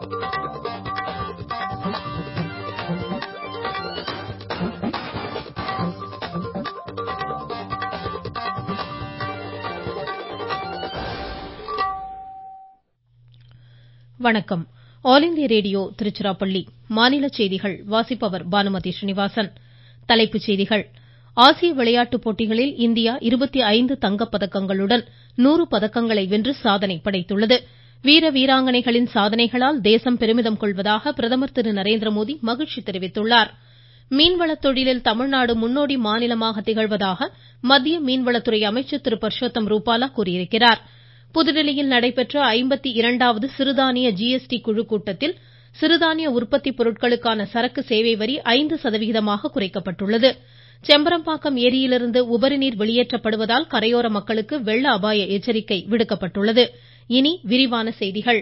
வணக்கம் all India radio Tiruchirappalli மாநில செய்திகள் வாசிப்பவர் பானுமதி ஸ்ரீனிவாசன் தலைப்புச் செய்திகள் ஆசிய விளையாட்டுப் போட்டிகளில் இந்தியா தங்கப்பதக்கங்களுடன் பதக்கங்களை வென்று சாதனை படைத்துள்ளது வீர வீராங்கனைகளின் சாதனைகளால் தேசம் பெருமிதம் கொள்வதாக பிரதமர் திரு நரேந்திரமோடி மகிழ்ச்சி தெரிவித்துள்ளார் மீன்வளத் தொழிலில் தமிழ்நாடு முன்னோடி மாநிலமாக திகழ்வதாக மத்திய மீன்வளத்துறை அமைச்சர் திரு பர்ஷோத்தம் ரூபாலா கூறியிருக்கிறார் புதுதில்லியில் நடைபெற்ற ஐம்பத்து இரண்டாவது சிறுதானிய ஜிஎஸ்டி குழு கூட்டத்தில் சிறுதானிய உற்பத்தி பொருட்களுக்கான சரக்கு சேவை வரி ஐந்து சதவிகிதமாக குறைக்கப்பட்டுள்ளது செம்பரம்பாக்கம் ஏரியிலிருந்து உபரிநீர் வெளியேற்றப்படுவதால் கரையோர மக்களுக்கு வெள்ள அபாய எச்சரிக்கை விடுக்கப்பட்டுள்ளது இனி விரிவான செய்திகள்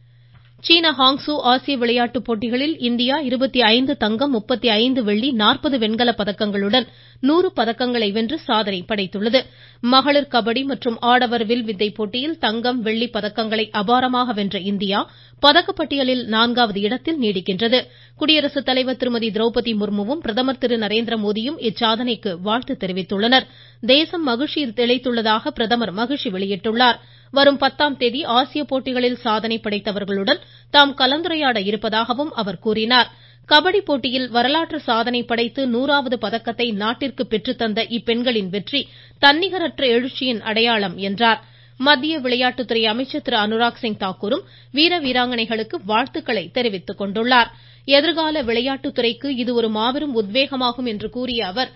சீன ஹாங்சு ஆசிய விளையாட்டுப் போட்டிகளில் இந்தியா தங்கம் வெள்ளி வெண்கலப் பதக்கங்களுடன் பதக்கங்களை வென்று சாதனை படைத்துள்ளது மகளிர் கபடி மற்றும் ஆடவர் வில் வித்தை போட்டியில் தங்கம் வெள்ளி பதக்கங்களை அபாரமாக வென்ற இந்தியா பதக்கப்பட்டியலில் நான்காவது இடத்தில் நீடிக்கிறது குடியரசுத் தலைவர் திருமதி திரௌபதி முர்முவும் பிரதமர் திரு நரேந்திரமோடியும் இச்சாதனைக்கு வாழ்த்து தெரிவித்துள்ளனர் தேசம் மகிழ்ச்சியில் திளைத்துள்ளதாக பிரதமர் மகிழ்ச்சி வெளியிட்டுள்ளார் வரும் பத்தாம் தேதி ஆசிய போட்டிகளில் சாதனை படைத்தவர்களுடன் தாம் கலந்துரையாட இருப்பதாகவும் அவர் கூறினார் கபடி போட்டியில் வரலாற்று சாதனை படைத்து நூறாவது பதக்கத்தை நாட்டிற்கு பெற்றுத்தந்த இப்பெண்களின் வெற்றி தன்னிகரற்ற எழுச்சியின் அடையாளம் என்றார் மத்திய விளையாட்டுத்துறை அமைச்சர் திரு அனுராக் சிங் தாக்கூரும் வீர வீராங்கனைகளுக்கு வாழ்த்துக்களை தெரிவித்துக் கொண்டுள்ளார் எதிர்கால விளையாட்டுத்துறைக்கு இது ஒரு மாபெரும் உத்வேகமாகும் என்று கூறிய அவர்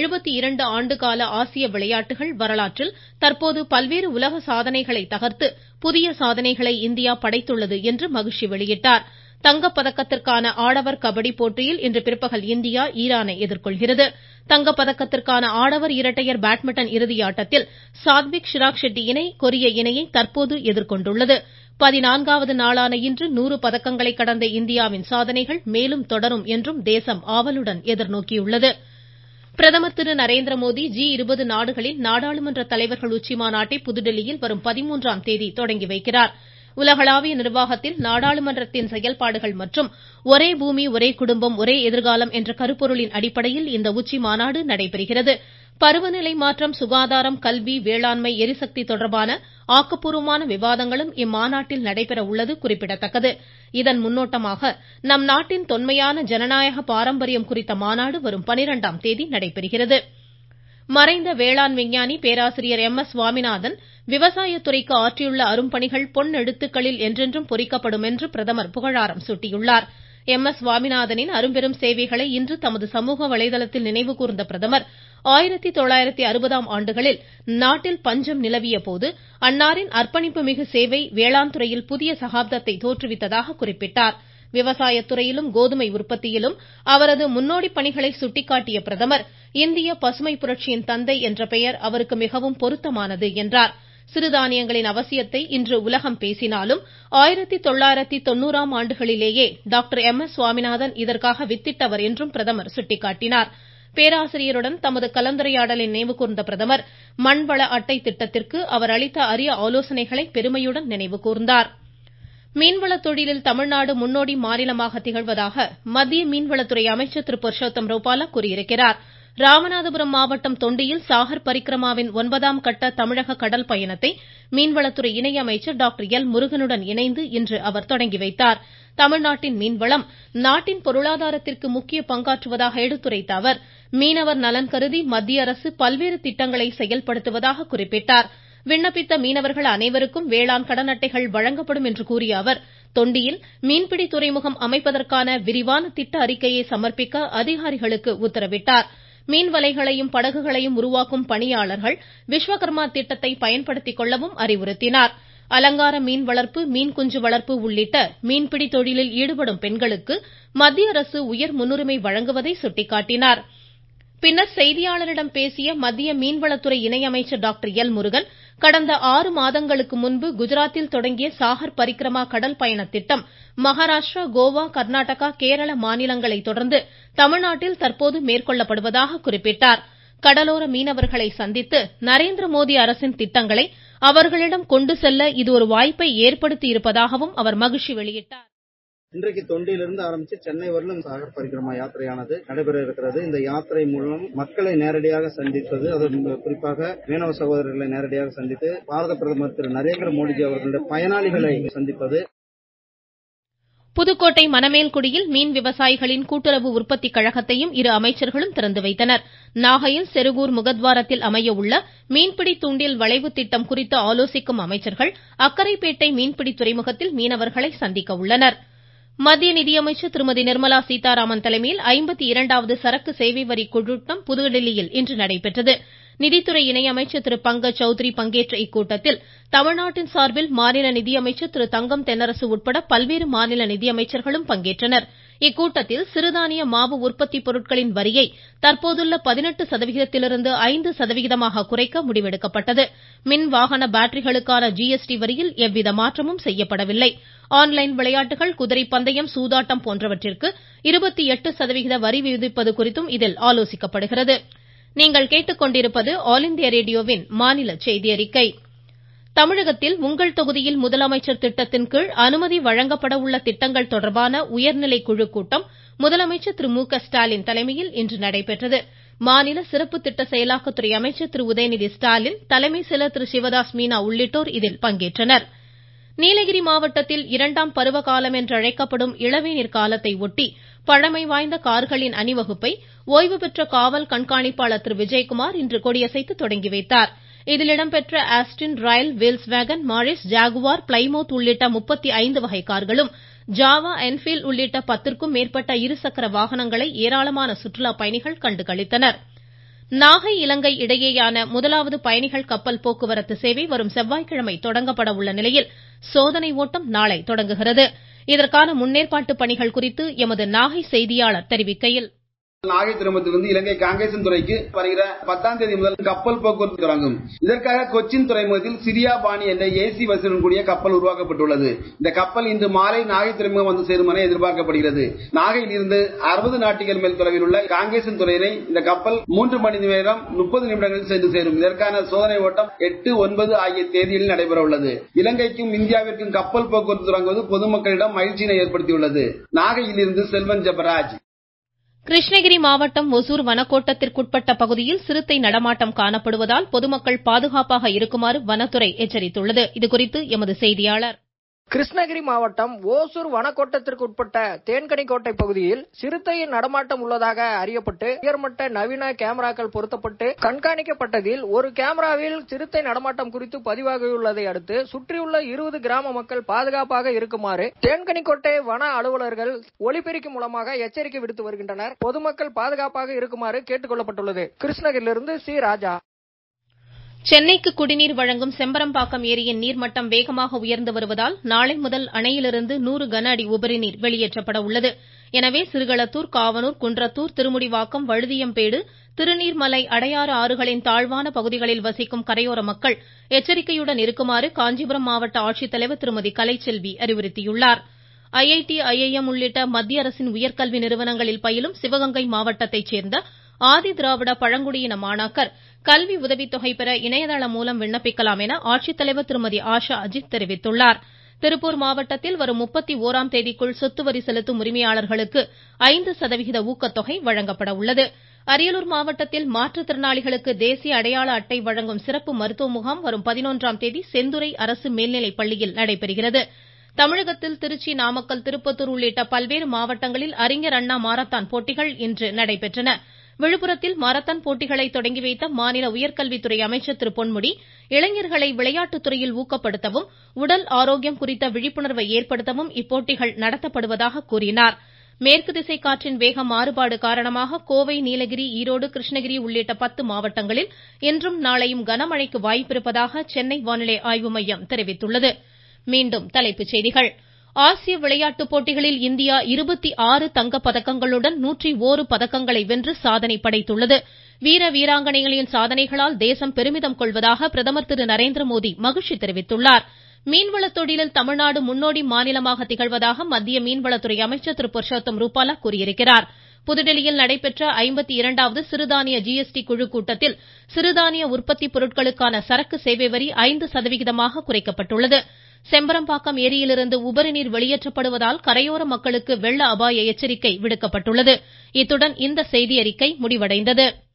ஆண்டுகால ஆசிய விளையாட்டுகள் வரலாற்றில் தற்போது பல்வேறு உலக சாதனைகளை தகர்த்து புதிய சாதனைகளை இந்தியா படைத்துள்ளது என்று மகிழ்ச்சி வெளியிட்டார் தங்கப்பதக்கத்திற்கான ஆடவர் கபடி போட்டியில் இன்று பிற்பகல் இந்தியா ஈரானை எதிர்கொள்கிறது தங்கப்பதக்கத்திற்கான ஆடவர் இரட்டையர் பேட்மிண்டன் இறுதி ஆட்டத்தில் சாத்விக் ஷிராக் ஷெட்டி இணை கொரிய இணையை தற்போது எதிர்கொண்டுள்ளது பதினான்காவது நாளான இன்று நூறு பதக்கங்களை கடந்த இந்தியாவின் சாதனைகள் மேலும் தொடரும் என்றும் தேசம் ஆவலுடன் எதிர்நோக்கியுள்ளது பிரதமர் திரு நரேந்திரமோடி ஜி இருபது நாடுகளின் நாடாளுமன்ற தலைவர்கள் உச்சிமாநாட்டை புதுதில்லியில் வரும் பதிமூன்றாம் தேதி தொடங்கி வைக்கிறார் உலகளாவிய நிர்வாகத்தில் நாடாளுமன்றத்தின் செயல்பாடுகள் மற்றும் ஒரே பூமி ஒரே குடும்பம் ஒரே எதிர்காலம் என்ற கருப்பொருளின் அடிப்படையில் இந்த உச்சிமாநாடு நடைபெறுகிறது பருவநிலை மாற்றம் சுகாதாரம் கல்வி வேளாண்மை எரிசக்தி தொடர்பான ஆக்கப்பூர்வமான விவாதங்களும் இம்மாநாட்டில் நடைபெற உள்ளது குறிப்பிடத்தக்கது இதன் முன்னோட்டமாக நம் நாட்டின் தொன்மையான ஜனநாயக பாரம்பரியம் குறித்த மாநாடு வரும் பனிரெண்டாம் தேதி நடைபெறுகிறது மறைந்த வேளாண் விஞ்ஞானி பேராசிரியர் எம் எஸ் சுவாமிநாதன் விவசாயத்துறைக்கு ஆற்றியுள்ள அரும்பணிகள் பொன் எழுத்துக்களில் என்றென்றும் பொறிக்கப்படும் என்று பிரதமர் புகழாரம் சூட்டியுள்ளார் எம் எஸ் சுவாமிநாதனின் அரும்பெரும் சேவைகளை இன்று தமது சமூக வலைதளத்தில் நினைவு கூர்ந்த பிரதமர் ஆயிரத்தி தொள்ளாயிரத்தி அறுபதாம் ஆண்டுகளில் நாட்டில் பஞ்சம் நிலவிய போது அன்னாரின் அர்ப்பணிப்பு மிகு சேவை வேளாண் துறையில் புதிய சகாப்தத்தை தோற்றுவித்ததாக குறிப்பிட்டார் விவசாயத்துறையிலும் கோதுமை உற்பத்தியிலும் அவரது முன்னோடி பணிகளை சுட்டிக்காட்டிய பிரதமர் இந்திய பசுமை புரட்சியின் தந்தை என்ற பெயர் அவருக்கு மிகவும் பொருத்தமானது என்றார் சிறுதானியங்களின் அவசியத்தை இன்று உலகம் பேசினாலும் ஆயிரத்தி தொள்ளாயிரத்தி தொண்ணூறாம் ஆண்டுகளிலேயே டாக்டர் எம் எஸ் சுவாமிநாதன் இதற்காக வித்திட்டவர் என்றும் பிரதமர் சுட்டிக்காட்டினார் பேராசிரியருடன் தமது கலந்துரையாடலை நினைவு கூர்ந்த பிரதமர் மண்வள அட்டை திட்டத்திற்கு அவர் அளித்த அரிய ஆலோசனைகளை பெருமையுடன் நினைவு கூர்ந்தார் மீன்வளத் தொழிலில் தமிழ்நாடு முன்னோடி மாநிலமாக திகழ்வதாக மத்திய மீன்வளத்துறை அமைச்சர் திரு புருஷோத்தம் ரூபாலா கூறியிருக்கிறார் ராமநாதபுரம் மாவட்டம் தொண்டியில் சாகர் பரிக்கிரமாவின் ஒன்பதாம் கட்ட தமிழக கடல் பயணத்தை மீன்வளத்துறை இணை அமைச்சர் டாக்டர் எல் முருகனுடன் இணைந்து இன்று அவர் தொடங்கி வைத்தார் தமிழ்நாட்டின் மீன்வளம் நாட்டின் பொருளாதாரத்திற்கு முக்கிய பங்காற்றுவதாக எடுத்துரைத்த அவர் மீனவர் நலன் கருதி மத்திய அரசு பல்வேறு திட்டங்களை செயல்படுத்துவதாக குறிப்பிட்டார் விண்ணப்பித்த மீனவர்கள் அனைவருக்கும் வேளாண் கடன் அட்டைகள் வழங்கப்படும் என்று கூறிய அவர் தொண்டியில் மீன்பிடி துறைமுகம் அமைப்பதற்கான விரிவான திட்ட அறிக்கையை சமர்ப்பிக்க அதிகாரிகளுக்கு உத்தரவிட்டார் மீன் வலைகளையும் படகுகளையும் உருவாக்கும் பணியாளர்கள் விஸ்வகர்மா திட்டத்தை பயன்படுத்திக் கொள்ளவும் அறிவுறுத்தினார் அலங்கார மீன் வளர்ப்பு மீன் குஞ்சு வளர்ப்பு உள்ளிட்ட மீன்பிடி தொழிலில் ஈடுபடும் பெண்களுக்கு மத்திய அரசு உயர் முன்னுரிமை வழங்குவதை சுட்டிக்காட்டினார் பின்னர் செய்தியாளரிடம் பேசிய மத்திய மீன்வளத்துறை இணை அமைச்சர் டாக்டர் எல் முருகன் கடந்த ஆறு மாதங்களுக்கு முன்பு குஜராத்தில் தொடங்கிய சாகர் பரிக்கிரமா கடல் பயண திட்டம் மகாராஷ்டிரா கோவா கர்நாடகா கேரள மாநிலங்களை தொடர்ந்து தமிழ்நாட்டில் தற்போது மேற்கொள்ளப்படுவதாக குறிப்பிட்டார் கடலோர மீனவர்களை சந்தித்து நரேந்திரமோடி அரசின் திட்டங்களை அவர்களிடம் கொண்டு செல்ல இது ஒரு வாய்ப்பை ஏற்படுத்தி இருப்பதாகவும் அவர் மகிழ்ச்சி வெளியிட்டார் இன்றைக்கு தொண்டியிலிருந்து ஆரம்பித்து சென்னை வரலும் சாகர் பரிக்கிரமா யாத்திரையானது நடைபெற இருக்கிறது இந்த யாத்திரை மூலம் மக்களை நேரடியாக சந்திப்பது அது குறிப்பாக மீனவ சகோதரர்களை நேரடியாக சந்தித்து பாரத பிரதமர் திரு நரேந்திர மோடிஜி அவர்களுடைய பயனாளிகளை சந்திப்பது புதுக்கோட்டை மணமேல்குடியில் மீன் விவசாயிகளின் கூட்டுறவு உற்பத்தி கழகத்தையும் இரு அமைச்சர்களும் திறந்து வைத்தனர் நாகையில் செருகூர் முகத்வாரத்தில் அமைய உள்ள மீன்பிடி தூண்டில் வளைவு திட்டம் குறித்து ஆலோசிக்கும் அமைச்சர்கள் அக்கரைப்பேட்டை மீன்பிடி துறைமுகத்தில் மீனவர்களை சந்திக்க உள்ளனர் மத்திய நிதியமைச்சர் திருமதி நிர்மலா சீதாராமன் தலைமையில் ஐம்பத்தி இரண்டாவது சரக்கு சேவை வரி கூட்டம் புதுதில்லியில் இன்று நடைபெற்றது நிதித்துறை இணை அமைச்சர் திரு பங்கஜ் சௌத்ரி பங்கேற்ற இக்கூட்டத்தில் தமிழ்நாட்டின் சார்பில் மாநில நிதியமைச்சர் திரு தங்கம் தென்னரசு உட்பட பல்வேறு மாநில நிதியமைச்சர்களும் பங்கேற்றனர் இக்கூட்டத்தில் சிறுதானிய மாவு உற்பத்தி பொருட்களின் வரியை தற்போதுள்ள பதினெட்டு சதவிகிதத்திலிருந்து ஐந்து சதவிகிதமாக குறைக்க முடிவெடுக்கப்பட்டது மின் வாகன பேட்டரிகளுக்கான ஜிஎஸ்டி வரியில் எவ்வித மாற்றமும் செய்யப்படவில்லை ஆன்லைன் விளையாட்டுகள் குதிரை பந்தயம் சூதாட்டம் போன்றவற்றிற்கு இருபத்தி எட்டு சதவிகித வரி விதிப்பது குறித்தும் இதில் ஆலோசிக்கப்படுகிறது தமிழகத்தில் உங்கள் தொகுதியில் முதலமைச்சர் திட்டத்தின் கீழ் அனுமதி வழங்கப்பட உள்ள திட்டங்கள் தொடர்பான உயர்நிலை குழு கூட்டம் முதலமைச்சர் திரு மு க ஸ்டாலின் தலைமையில் இன்று நடைபெற்றது மாநில சிறப்பு திட்ட செயலாக்கத்துறை அமைச்சர் திரு உதயநிதி ஸ்டாலின் தலைமை செயலர் திரு சிவதாஸ் மீனா உள்ளிட்டோர் இதில் பங்கேற்றனர் நீலகிரி மாவட்டத்தில் இரண்டாம் பருவ காலம் என்றழைக்கப்படும் இளவேநீர் காலத்தை ஒட்டி பழமை வாய்ந்த கார்களின் அணிவகுப்பை ஓய்வு பெற்ற காவல் கண்காணிப்பாளர் திரு விஜயகுமார் இன்று கொடியசைத்து தொடங்கி வைத்தார் இதில் இடம்பெற்ற Austin Royal Wheels Wagon Morris Jaguar Plymouth உள்ளிட்ட முப்பத்தி ஐந்து வகை கார்களும் ஜாவா என்ஃபீல்ட் உள்ளிட்ட பத்திற்கும் மேற்பட்ட இருசக்கர வாகனங்களை ஏராளமான சுற்றுலா பயணிகள் கண்டு களித்தனர் நாகை இலங்கை இடையேயான முதலாவது பயணிகள் கப்பல் போக்குவரத்து சேவை வரும் செவ்வாய்க்கிழமை தொடங்கப்பட உள்ள நிலையில் சோதனை ஓட்டம் நாளை தொடங்குகிறது இதற்கான முன்னேற்பாட்டு பணிகள் குறித்து எமது நாகை செய்தியாளர் தெரிவிக்கையில் நாகை துறைமுகத்திலிருந்து இலங்கை காங்கேசன் துறைக்கு வருகிற பத்தாம் தேதி முதல் கப்பல் போக்குவரத்து தொடங்கும் இதற்காக கொச்சின் துறைமுகத்தில் சிரியா பாணி என்ற ஏசி வசதியுடன் கூடிய கப்பல் உருவாக்கப்பட்டுள்ளது இந்த கப்பல் இன்று மாலை நாகை துறைமுகம் வந்து சேரும் என எதிர்பார்க்கப்படுகிறது நாகையில் இருந்து அறுபது நாட்டிகள் மேல் தொலைவில் உள்ள காங்கேசன் துறையினை இந்த கப்பல் மூன்று மணி நேரம் முப்பது நிமிடங்களில் சென்று சேரும் இதற்கான சோதனை ஓட்டம் எட்டு ஒன்பது ஆகிய தேதியில் நடைபெற உள்ளது இலங்கைக்கும் இந்தியாவிற்கும் கப்பல் போக்குவரத்து தொடங்குவது பொதுமக்களிடம் மகிழ்ச்சியினை ஏற்படுத்தியுள்ளது நாகையில் இருந்து செல்வன் ஜபராஜ் கிருஷ்ணகிரி மாவட்டம் ஒசூர் வனக்கோட்டத்திற்குட்பட்ட பகுதியில் சிறுத்தை நடமாட்டம் காணப்படுவதால் பொதுமக்கள் பாதுகாப்பாக இருக்குமாறு வனத்துறை எச்சரித்துள்ளது இதுகுறித்து எமது செய்தியாளர் கிருஷ்ணகிரி மாவட்டம் ஓசூர் வனக்கோட்டத்திற்கு உட்பட்ட தேன்கனிக்கோட்டை பகுதியில் சிறுத்தையின் நடமாட்டம் உள்ளதாக அறியப்பட்டு உயர்மட்ட நவீன கேமராக்கள் பொருத்தப்பட்டு கண்காணிக்கப்பட்டதில் ஒரு கேமராவில் சிறுத்தை நடமாட்டம் குறித்து பதிவாகியுள்ளதை அடுத்து சுற்றியுள்ள இருபது கிராம மக்கள் பாதுகாப்பாக இருக்குமாறு தேன்கனிக்கோட்டை வன அலுவலர்கள் ஒலிபெருக்கி மூலமாக எச்சரிக்கை விடுத்து வருகின்றனர் பொதுமக்கள் பாதுகாப்பாக இருக்குமாறு கேட்டுக் கொள்ளப்பட்டுள்ளது கிருஷ்ணகிரியிலிருந்து சி ராஜா சென்னைக்கு குடிநீர் வழங்கும் செம்பரம்பாக்கம் ஏரியின் நீர்மட்டம் வேகமாக உயர்ந்து வருவதால் நாளை முதல் அணையிலிருந்து நூறு கன அடி உபரிநீர் வெளியேற்றப்பட உள்ளது எனவே சிறுகளத்தூர் காவனூர் குன்றத்தூர் திருமுடிவாக்கம் வழுதியம்பேடு திருநீர்மலை அடையாறு ஆறுகளின் தாழ்வான பகுதிகளில் வசிக்கும் கரையோர மக்கள் எச்சரிக்கையுடன் இருக்குமாறு காஞ்சிபுரம் மாவட்ட ஆட்சித்தலைவர் திருமதி கலைச்செல்வி அறிவுறுத்தியுள்ளார் ஐஐடி ஐஐஎம் உள்ளிட்ட மத்திய அரசின் உயர்கல்வி நிறுவனங்களில் பயிலும் சிவகங்கை மாவட்டத்தைச் சேர்ந்த ஆதி திராவிட பழங்குடியின மாணாக்கர் கல்வி உதவித்தொகை பெற இணையதளம் மூலம் விண்ணப்பிக்கலாம் என ஆட்சித்தலைவர் திருமதி ஆஷா அஜித் தெரிவித்துள்ளார் திருப்பூர் மாவட்டத்தில் வரும் முப்பத்தி ஓராம் தேதிக்குள் சொத்து வரி செலுத்தும் உரிமையாளர்களுக்கு ஐந்து சதவிகித ஊக்கத்தொகை வழங்கப்பட உள்ளது அரியலூர் மாவட்டத்தில் மாற்றுத்திறனாளிகளுக்கு தேசிய அடையாள அட்டை வழங்கும் சிறப்பு மருத்துவ முகாம் வரும் பதினொன்றாம் தேதி செந்துறை அரசு மேல்நிலைப் பள்ளியில் நடைபெறுகிறது தமிழகத்தில் திருச்சி நாமக்கல் திருப்பத்தூர் உள்ளிட்ட பல்வேறு மாவட்டங்களில் அறிஞர் அண்ணா மாரத்தான் போட்டிகள் இன்று நடைபெற்றன விழுப்புரத்தில் மாரத்தான் போட்டிகளை தொடங்கி வைத்த மாநில உயர்கல்வித்துறை அமைச்சர் திரு பொன்முடி இளைஞர்களை விளையாட்டுத் துறையில் ஊக்கப்படுத்தவும் உடல் ஆரோக்கியம் குறித்த விழிப்புணர்வை ஏற்படுத்தவும் இப்போட்டிகள் நடத்தப்படுவதாக கூறினார் மேற்கு திசை காற்றின் வேக மாறுபாடு காரணமாக கோவை நீலகிரி ஈரோடு கிருஷ்ணகிரி உள்ளிட்ட பத்து மாவட்டங்களில் இன்றும் நாளையும் கனமழைக்கு வாய்ப்பிருப்பதாக சென்னை வானிலை ஆய்வு மையம் தெரிவித்துள்ளது மீண்டும் தலைப்புச் செய்திகள் ஆசிய விளையாட்டுப் போட்டிகளில் இந்தியா இருபத்தி ஆறு தங்கப் பதக்கங்களுடன் நூற்றி ஓரு பதக்கங்களை வென்று சாதனை படைத்துள்ளது வீர வீராங்கனைகளின் சாதனைகளால் தேசம் பெருமிதம் கொள்வதாக பிரதமர் திரு நரேந்திர மோடி மகிழ்ச்சி தெரிவித்துள்ளார் மீன்வளத் தொழிலில் தமிழ்நாடு முன்னோடி மாநிலமாக திகழ்வதாக மத்திய மீன்வளத்துறை அமைச்சர் திரு புருஷோத்தம் ரூபாலா கூறியிருக்கிறார் புதுதில்லியில் நடைபெற்ற ஐம்பத்தி இரண்டாவது சிறுதானிய ஜிஎஸ்டி குழு கூட்டத்தில் சிறுதானிய உற்பத்தி பொருட்களுக்கான சரக்கு சேவை வரி ஐந்து சதவிகிதமாக குறைக்கப்பட்டுள்ளது செம்பரம்பாக்கம் ஏரியிலிருந்து உபரி நீர் வெளியேற்றப்படுவதால் கரையோர மக்களுக்கு வெள்ள அபாய எச்சரிக்கை விடுக்கப்பட்டுள்ளது இத்துடன் இந்த செய்தியறிக்கை முடிவடைந்தது